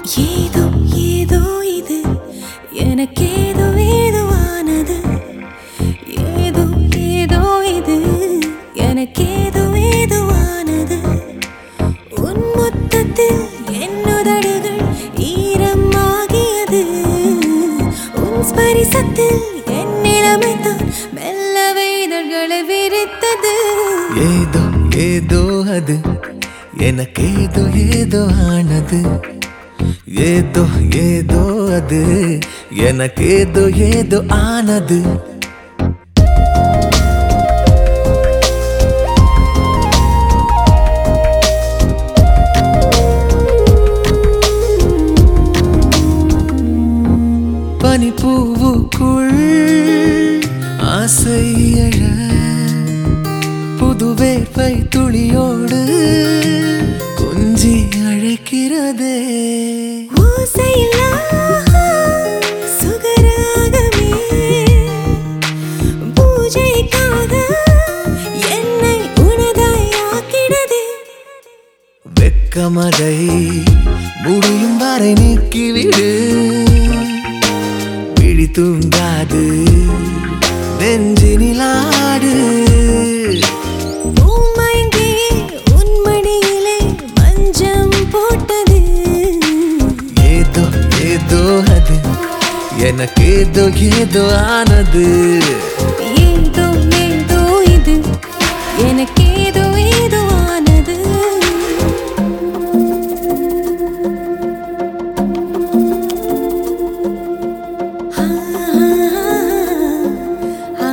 ஏதோ ஏதோ இது எனக்கேதோ ஏதோ ஆனது ஏதோ ஏதோ இது எனக்கேதோ ஏதோ ஆனது உன் மொத்தத்தில் என்னுதடுகள் ஈரமாகியது உன் ஸ்பரிசத்தில் என் நிலைமைத்தான் மெல்ல இதழ்களை விரித்தது ஏதோ ஏதோ அது எனக்கேதோ ஏதோ ஆனது ஏதோ ஏதோ அது எனக்கேதோ ஏதோ ஆனது பனிப்பூவுக்குள் ஆசை எழ புது வேர்வை துளியோடு கொஞ்சி அழைக்கிறதே ஓசையில்லா சுகராகமே பூஜைக்காக என்னை உனதாய் ஆக்கினதே வெக்கமதை முடியும் வரை நீக்கிவிடு விழி தூங்காது நெஞ்சினிலாடு பூமயங்கி உன் மடியிலே மஞ்சம் போட்டது ஏதோ ஏதோ அது எனக்கேதோ ஏதோ ஆனது ஏதோ ஏதோ இது எனக்கேதோ ஏதோ ஆனது ஆ, ஆ,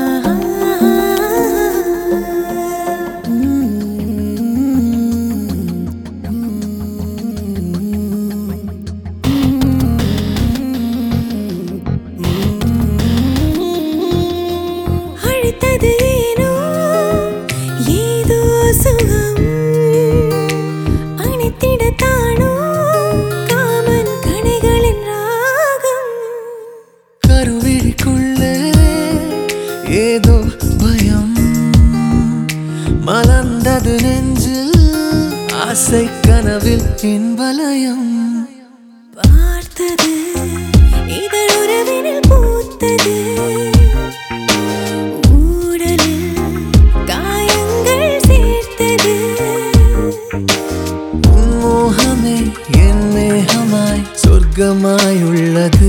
அழைத்தது ஏனோ ஏதோ சுகம் அணைத்திடத்தானோ காமன் கணைகளின் ராகம் கருவிழிக்குள்ளே ஏதோ பயம் மலர்ந்தது நெஞ்சில் ஆசை கனவில் இன்பலயம் பார்த்தது இதழ் உறவினில் பூத்தது ஊடலில் காயங்கள் சேர்த்தது உன் மோகமே என் மேகமாய் சொர்க்கமாயுள்ளது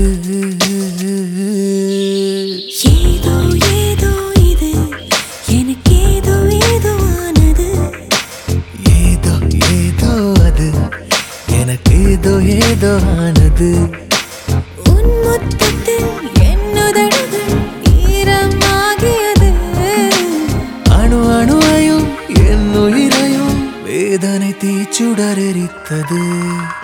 ஏதோ ஏதோ இது எனக்கேதோ ஏதோ ஆனது ஏதோ ஏதோ அது எனக்கேதோ ஏதோ ஆனது உன் மொத்தத்தில் என்னுதடுகள் ஈரமாகியது அணு அணுவையும் என் உயிரையும் வேதனை தீச்சுடரெரித்தது